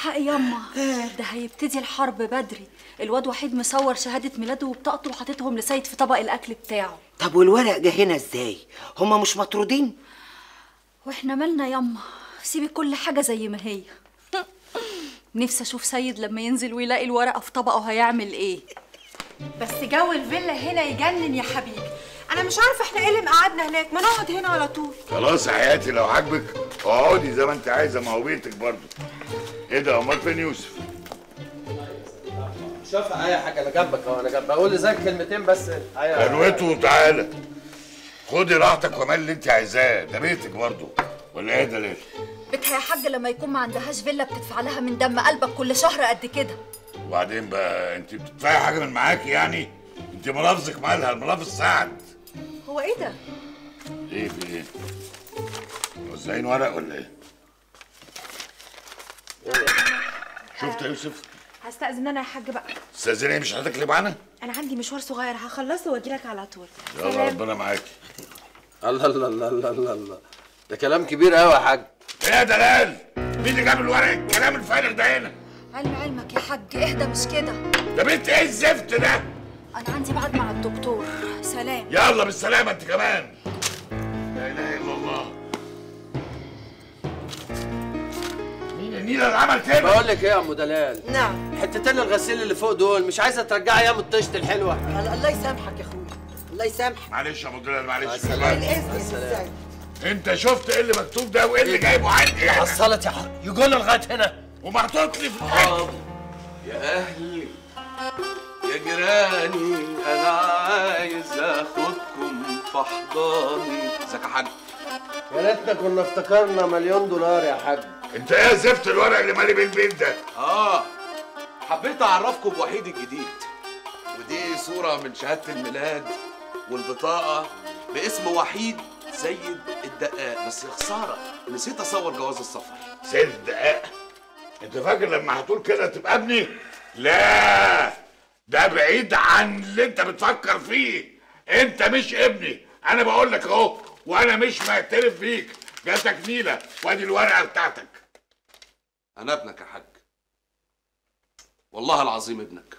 الحق ياما ده هيبتدي الحرب بدري الواد وحيد مصور شهادة ميلاده وبطاقته وحاططهم لسيد في طبق الأكل بتاعه طب والورق جه هنا ازاي هما مش مطرودين واحنا مالنا ياما سيبي كل حاجة زي ما هي نفسي اشوف سيد لما ينزل ويلاقي الورقة في طبقه هيعمل ايه بس جو الفيلا هنا يجنن يا حبيبي انا مش عارفه احنا ايه اللي مقعدنا هناك ما نقعد هنا على طول خلاص يا حياتي لو عاجبك اقعدي زي ما انت عايزه ما هو بيتك برضه ايه ده امال فين يوسف شوف اي حاجه انا جنبك اهو انا جنبك اقول لزيك كلمتين بس ايوه قنوته وتعالى خدي راحتك واعملي اللي انت عايزاه ده بيتك برضه ولا ايه ده ليه بتها يا حاج لما يكون ما عندهاش فيلا بتدفع لها من دم قلبك كل شهر قد كده وبعدين بقى انت بتدفعي حاجه من معاكي يعني انت مرافزك مالها المرافز سعد هو ايه ده ايه في ايه موزعين ورق ولا ايه شفت يا يوسف هستأذن انا يا حاج بقى استاذني مش هتاكلي معانا انا عندي مشوار صغير هخلصه واجي لك على طول يلا ربنا معاكي الله الله الله الله الله الله ده كلام كبير قوي يا حاج ايه يا دلال مين اللي جاب الورق الكلام الفارغ ده هنا علم علمك يا حاج اهدى مش كده ده بنت ايه الزفت ده انا عندي ميعاد مع الدكتور سلام يلا بالسلامه انت كمان لا اله الا الله مين النيله اللي عمل كده بقول لك ايه يا ام دلال نعم حتتين الغسيل اللي فوق دول مش عايزه ترجعي ايام الطشت الحلوه الله يسامحك يا اخويا الله يسامحك معلش يا ابو دلال معلش السلام. الاذن ازاي انت شفت ايه اللي مكتوب ده وايه اللي جايبه عندي هنا؟ حصلت يا حاج يجونا لغايه هنا ومحطوط لي في الحاجة. يا أهلي يا جيراني أنا عايز آخدكم في أحضاني ازيك يا حاج يا ريتنا كنا افتكرنا مليون دولار يا حاج انت ايه يا زفت الورق اللي مالي بين البيت ده آه حبيت أعرفكم بوحيد الجديد ودي صورة من شهادة الميلاد والبطاقة باسم وحيد سيد الدقاق بس يا خسارة نسيت أصور جواز السفر سيد الدقاق انت فاكر لما هتقول كده تبقى ابني لا ده بعيد عن اللي انت بتفكر فيه انت مش ابني انا بقول لك اهو وانا مش معترف بيك جاتك نيله وادي الورقه بتاعتك أنا ابنك يا حاج والله العظيم ابنك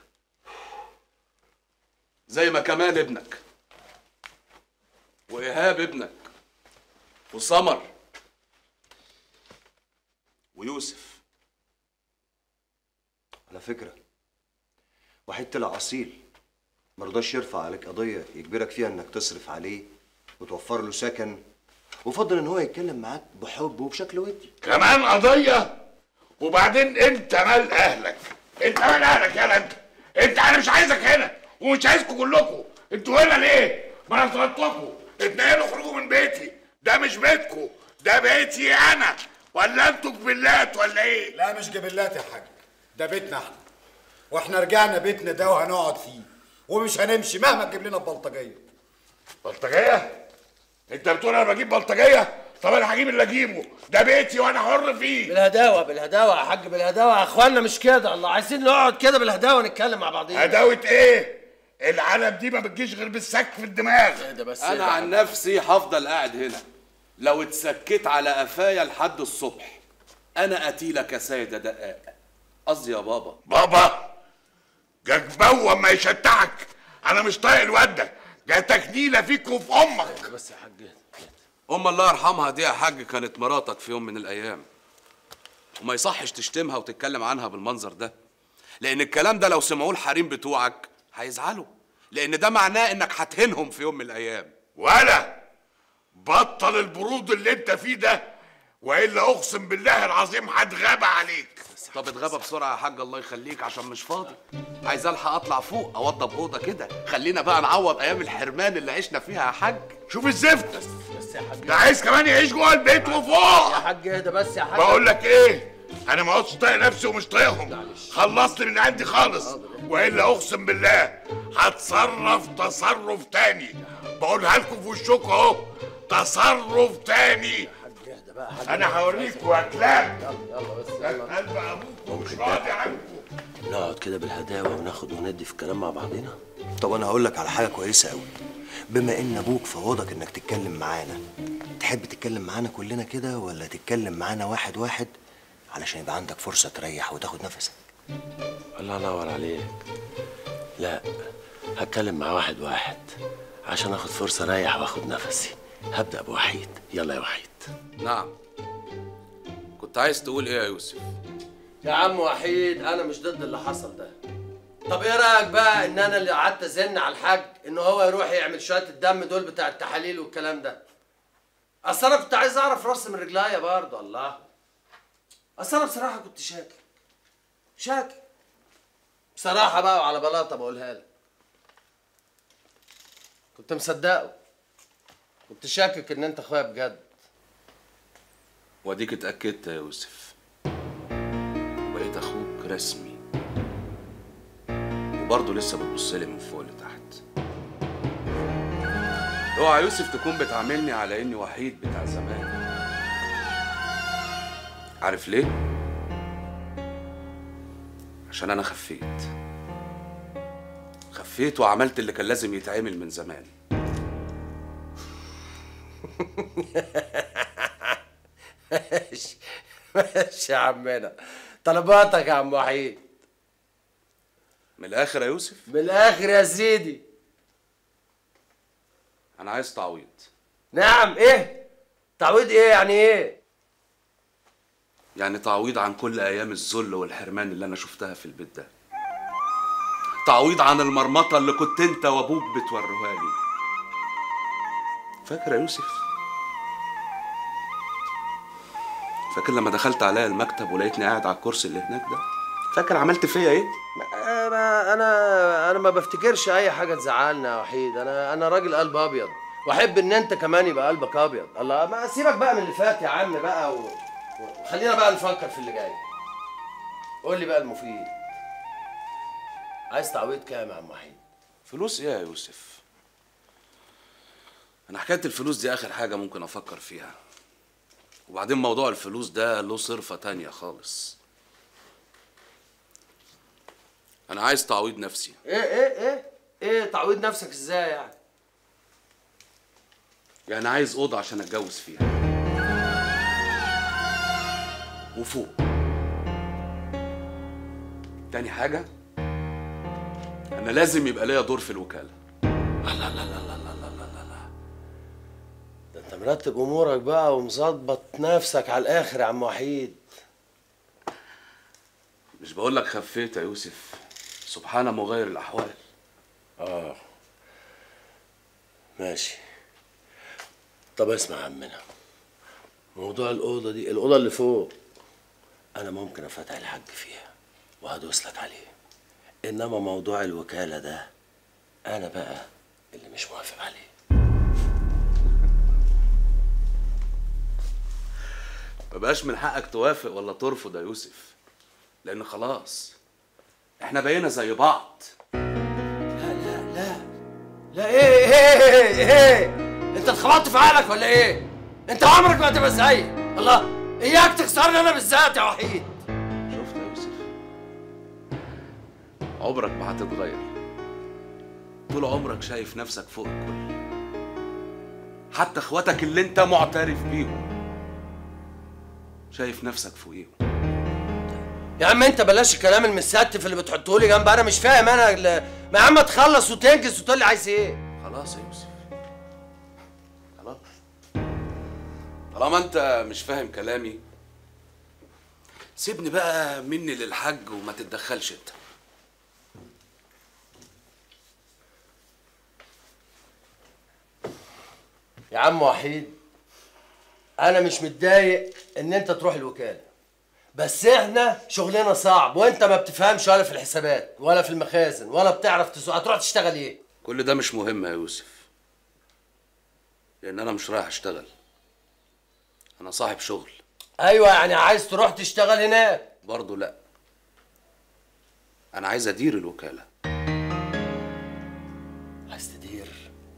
زي ما كمال ابنك وإيهاب ابنك وسمر ويوسف على فكرة وحيد طلع أصيل مرضاش يرفع عليك قضية يجبرك فيها إنك تصرف عليه وتوفر له سكن وفضل إن هو يتكلم معاك بحب وبشكل ودي كمان قضيه وبعدين انت مال اهلك انت مال اهلك يالا انت انت انا مش عايزك هنا ومش عايزكم كلكم انتوا هنا ليه ما انا طردتكم اتنقلوا اخرجوا من بيتي ده مش بيتكم ده بيتي انا ولا انتوا جبلات ولا ايه لا مش جبلات يا حاج ده بيتنا احنا واحنا رجعنا بيتنا ده وهنقعد فيه ومش هنمشي مهما تجيب لنا بلطجيه بلطجيه انت بتقول انا بجيب بلطجيه طب انا هجيب اللي اجيبه ده بيتي وانا حر فيه بالهداوه بالهداوه يا حاج بالهداوه يا اخوانا مش كده الله عايزين نقعد كده بالهداوه نتكلم مع بعضينا هداوه ايه العالم دي ما بتجيش غير بالسك في الدماغ ده بس أنا عن نفسي هفضل قاعد هنا لو اتسكيت على قفايا لحد الصبح أنا قتيلك يا سيد يا دقاق قصدي يا بابا بابا جاك بوم ما يشتعك انا مش طايق الواد ده جاتك نيله فيك وفي امك بس يا حاج أم الله يرحمها دي يا حاج كانت مراتك في يوم من الأيام وما يصحش تشتمها وتتكلم عنها بالمنظر ده لأن الكلام ده لو سمعوه الحريم بتوعك هيزعلوا لأن ده معناه إنك هتهينهم في يوم من الأيام ولا بطل البرود اللي انت فيه ده والا اقسم بالله العظيم هتغابى عليك طب اتغابى بسرعة يا حاج الله يخليك عشان مش فاضي عايز الحق اطلع فوق اوضب اوضه كده خلينا بقى نعوض ايام الحرمان اللي عشنا فيها يا حاج شوف الزفت بس يا حاج ده عايز كمان يعيش جوه البيت يا وفوق حاج اهدى بس يا حاج بقول لك ايه انا ما عدتش طايق نفسي ومش طايقهم خلصت من عندي خالص والا اقسم بالله هتصرف تصرف تاني بقولها لكم في وشكم اهو تصرف تاني اهدى بقى يا حاج انا هوريكم يا كلاب يلا بس ده قلب ابوكم مش راضي عنكم نقعد كده بالهداوه وناخد وندي في الكلام مع بعضينا طب أنا هقول لك على حاجة كويسة أوي بما إن أبوك فوضك إنك تتكلم معانا تحب تتكلم معانا كلنا كده ولا تتكلم معانا واحد واحد علشان يبقى عندك فرصه تريح وتاخد نفسك الله ينور عليك لا هتكلم مع واحد واحد عشان اخد فرصه اريح واخد نفسي هبدا بوحيد يلا يا وحيد نعم كنت عايز تقول ايه يا يوسف يا عم وحيد انا مش ضد اللي حصل ده طب ايه رايك بقى ان انا اللي قعدت ازن على الحاج ان هو يروح يعمل شويه الدم دول بتاع التحاليل والكلام ده اصل انا كنت عايز اعرف راس من رجليا برضه الله اصل انا بصراحه كنت شاكك شاكك بصراحه بقى وعلى بلاطه بقولها لك كنت مصدقه كنت شاكك ان انت اخويا بجد واديك اتاكدت يا يوسف وبقيت اخوك رسمي وبرضه لسه بتبص لي من فوق لتحت اوعى يا يوسف تكون بتعاملني على اني وحيد بتاع زمان عارف ليه عشان انا خفيت خفيت وعملت اللي كان لازم يتعمل من زمان ماشي ماشي يا عمنا طلباتك يا عم وحيد من الاخر يا يوسف من الاخر يا سيدي انا عايز تعويض نعم ايه تعويض ايه يعني ايه يعني تعويض عن كل ايام الذل والحرمان اللي انا شفتها في البيت ده تعويض عن المرمطه اللي كنت انت وابوك بتوروها لي فاكر يا يوسف فاكر لما دخلت عليا المكتب ولقيتني قاعد على الكرسي اللي هناك ده فاكر عملت فيا ايه انا انا انا ما بفتكرش اي حاجه تزعلنا يا وحيد انا انا راجل قلب ابيض واحب ان انت كمان يبقى قلبك ابيض الله ما سيبك بقى من اللي فات يا عم بقى و... وخلينا بقى نفكر في اللي جاي قول لي بقى المفيد عايز تعويض كام يا عم وحيد فلوس ايه يا يوسف انا حكايه الفلوس دي اخر حاجه ممكن افكر فيها وبعدين موضوع الفلوس ده له صرفه تانية خالص انا عايز تعويض نفسي ايه ايه ايه ايه تعويض نفسك ازاي يعني يعني عايز اوضه عشان اتجوز فيها وفوق تاني حاجه انا لازم يبقى ليا دور في الوكاله ده انت مرتب امورك بقى ومظبط نفسك على الاخر يا عم وحيد مش بقول لك خفيت يا يوسف سبحان مغير الاحوال اه ماشي طب اسمع يا عمنا موضوع الأوضة دي الأوضة اللي فوق أنا ممكن أفتح الحاج فيها وهدوس لك عليه إنما موضوع الوكالة ده أنا بقى اللي مش موافق عليه مبقاش من حقك توافق ولا ترفض يا يوسف لان خلاص احنا بقينا زي بعض لا لا لا لا إيه إيه إيه أنت اتخبطت في عقلك ولا إيه؟ أنت عمرك ما هتبقى زيي الله إياك تخسرني أنا بالذات يا وحيد شفت يا يوسف عمرك ما هتتغير طول عمرك شايف نفسك فوق الكل حتى اخواتك اللي انت معترف بيهم شايف نفسك فوقيهم يا عم انت بلاش الكلام المستف اللي بتحطه لي جنب انا مش فاهم انا ال- ما يا عم تخلص وتنجز وتقول لي عايز ايه خلاص يا يوسف خلاص طالما انت مش فاهم كلامي سيبني بقى مني للحج وما تتدخلش انت يا عم وحيد انا مش متضايق ان انت تروح الوكاله بس احنا شغلنا صعب وانت ما بتفهمش ولا في الحسابات ولا في المخازن ولا بتعرف تسوق هتروح تشتغل ايه كل ده مش مهم يا يوسف لان انا مش رايح اشتغل انا صاحب شغل ايوه يعني عايز تروح تشتغل هناك برضه لا انا عايز ادير الوكاله عايز تدير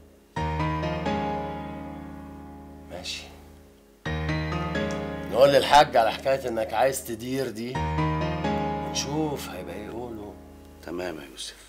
ماشي نقول للحاج على حكايه انك عايز تدير دي ونشوف هيبقى ايه يقولوا تمام يا يوسف